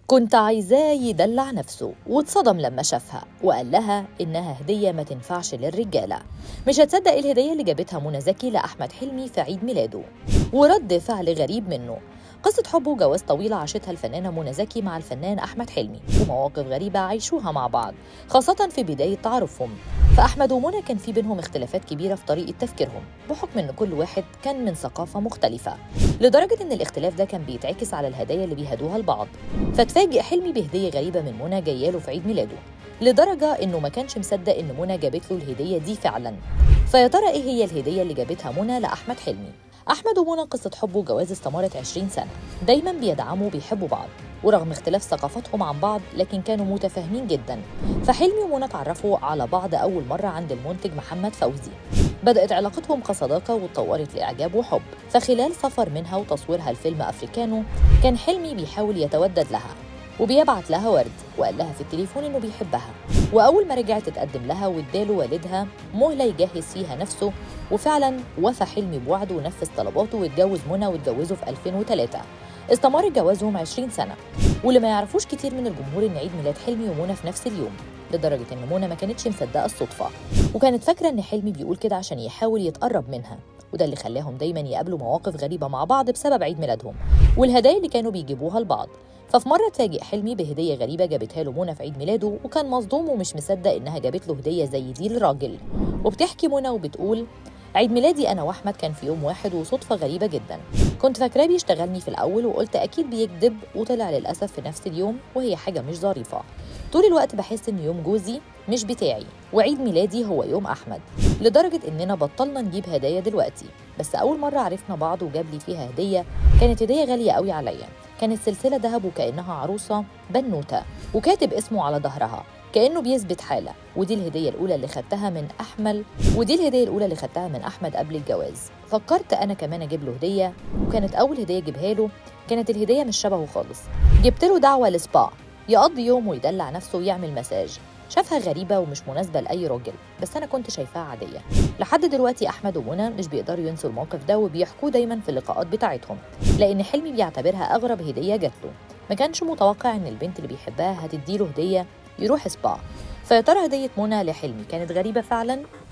كنت عايزاه يدلع نفسه واتصدم لما شافها وقال لها إنها هدية ما تنفعش للرجالة مش هتصدق إيه الهدية اللي جابتها منى زكي لأحمد حلمي في عيد ميلاده ورد فعل غريب منه قصة حب وجواز طويلة عاشتها الفنانة منى زكي مع الفنان أحمد حلمي ومواقف غريبة عايشوها مع بعض خاصة في بداية تعارفهم فأحمد ومنى كان في بينهم اختلافات كبيرة في طريقة تفكيرهم بحكم إن كل واحد كان من ثقافة مختلفة لدرجة إن الاختلاف ده كان بيتعكس على الهدايا اللي بيهدوها لبعض فتفاجئ حلمي بهدية غريبة من منى جاية له في عيد ميلاده لدرجة إنه ما كانش مصدق إن منى جابت له الهدية دي فعلا فيا ترى إيه هي الهدية اللي جابتها منى لأحمد حلمي أحمد ومنى قصة حب وجواز استمرت 20 سنة دايما بيدعموا وبيحبوا بعض ورغم اختلاف ثقافاتهم عن بعض لكن كانوا متفاهمين جدا فحلمي ومنى اتعرفوا على بعض أول مرة عند المنتج محمد فوزي بدأت علاقتهم كصداقة واتطورت لإعجاب وحب فخلال سفر منها وتصويرها الفيلم أفريكانو كان حلمي بيحاول يتودد لها وبيبعت لها ورد وقال لها في التليفون انه بيحبها واول ما رجعت تقدم لها واداله والدها مهله يجهز فيها نفسه وفعلا وفى حلمي بوعده ونفذ طلباته واتجوز منى واتجوزوا في 2003 استمر جوازهم 20 سنه واللي ما يعرفوش كتير من الجمهور ان عيد ميلاد حلمي ومنى في نفس اليوم لدرجة إن منى ما كانتش مصدقة الصدفة وكانت فاكرة إن حلمي بيقول كده عشان يحاول يتقرب منها وده اللي خلاهم دايما يقابلوا مواقف غريبة مع بعض بسبب عيد ميلادهم والهدايا اللي كانوا بيجيبوها لبعض ففي مرة اتفاجئ حلمي بهدية غريبة جابتها له منى في عيد ميلاده وكان مصدوم ومش مصدق إنها جابت له هدية زي دي لراجل وبتحكي منى وبتقول عيد ميلادي أنا وأحمد كان في يوم واحد وصدفة غريبة جدا كنت فاكراه بيشتغلني في الأول وقلت أكيد بيكذب وطلع للأسف في نفس اليوم وهي حاجة مش ظريفة طول الوقت بحس إن يوم جوزي مش بتاعي وعيد ميلادي هو يوم أحمد لدرجة إننا بطلنا نجيب هدايا دلوقتي بس أول مرة عرفنا بعض وجاب لي فيها هدية كانت هدية غالية قوي عليا كانت سلسلة ذهب وكأنها عروسة بنوتة وكاتب اسمه على ظهرها كانه بيثبت حاله ودي الهديه الاولى اللي خدتها من احمل ودي الهديه الاولى اللي خدتها من احمد قبل الجواز فكرت انا كمان اجيب له هديه وكانت اول هديه اجيبها له كانت الهديه مش شبهه خالص جبت له دعوه لسبا يقضي يوم ويدلع نفسه ويعمل مساج شافها غريبة ومش مناسبة لأي راجل بس أنا كنت شايفاها عادية لحد دلوقتي أحمد ومنى مش بيقدروا ينسوا الموقف ده وبيحكوه دايما في اللقاءات بتاعتهم لأن حلمي بيعتبرها أغرب هدية جات له ما كانش متوقع إن البنت اللي بيحبها هتديله هدية يروح سبا فيا ترى هدية منى لحلمي كانت غريبة فعلا